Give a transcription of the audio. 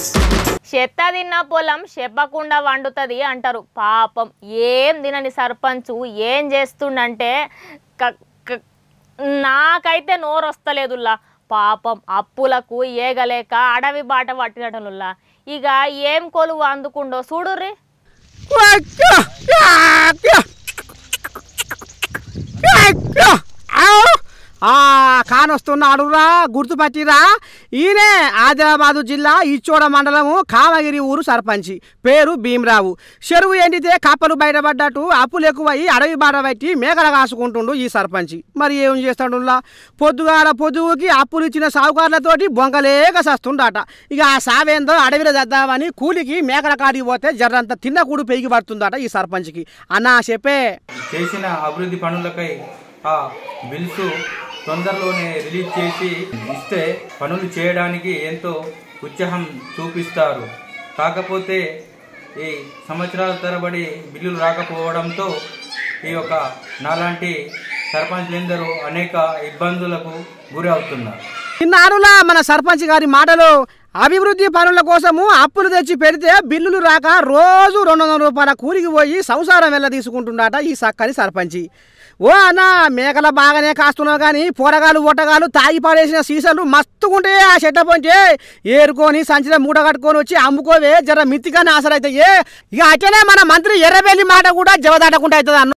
చెత్త తిన్న పొలం చెప్పకుండా వండుతుంది అంటారు పాపం ఏం తినని సర్పంచు ఏం చేస్తుండంటే క- క- నాకైతే నోరు వస్తలేదుల్లా పాపం అప్పులకు ఏగలేక అడవి బాట పట్టినటనుల్లా ఇక ఏం కొలువు అందుకుండో చూడుర్రి కానొస్తున్నాడురా గుర్తుపట్టిరా ఈయనే ఆదిలాబాదు జిల్లా ఇచ్చోడ మండలము కామగిరి ఊరు సర్పంచి పేరు భీమరావు చెరువు ఎండితే కప్పలు బయటపడ్డట్టు అప్పులు ఎక్కువయి అడవి బాట పట్టి మేకలు కాసుకుంటుండు ఈ సర్పంచి మరి ఏం చేస్తాడులా పొద్దుగాల పొద్దుకి అప్పులు ఇచ్చిన సావుకారులతోటి బొంగలేక సస్తుండట ఇక ఆ సావేందో అడవిలో తెద్దామని కూలికి మేకల కాడికి పోతే జర్రంత తిన్న కూడు పెరిగి పడుతుందట ఈ సర్పంచ్కి అన్నా చెప్పే చేసిన అభివృద్ధి పనులకై ఆ బిల్స్ తొందరలోనే రిలీజ్ చేసి ఇస్తే పనులు చేయడానికి ఎంతో ఉత్సాహం చూపిస్తారు కాకపోతే ఈ సంవత్సరాల తరబడి బిల్లులు రాకపోవడంతో ఈ యొక్క నాలాంటి సర్పంచ్లందరూ అనేక ఇబ్బందులకు గురి అవుతున్నారు ఇన్నారులా మన సర్పంచ్ గారి మాటలు అభివృద్ధి పనుల కోసము అప్పులు తెచ్చి పెడితే బిల్లులు రాక రోజు రెండు వందల రూపాయల కూలికి పోయి సంసారం వెళ్ళ తీసుకుంటున్నాట ఈ సక్కని సర్పంచి ఓ అన్న మేకల బాగానే కాస్తున్నావు కానీ పోరగాలు ఒట్టగాలు తాగి పాడేసిన సీసాలు మస్తుగుంటే ఆ చెట్ట పొంటే ఏరుకొని సంచిలో మూట కట్టుకొని వచ్చి అమ్ముకోవే జర మిత్తిగానే ఆసరైతే ఇక అట్లనే మన మంత్రి ఎర్రబెల్లి మాట కూడా జవదాటకుండా అవుతుంది అన్న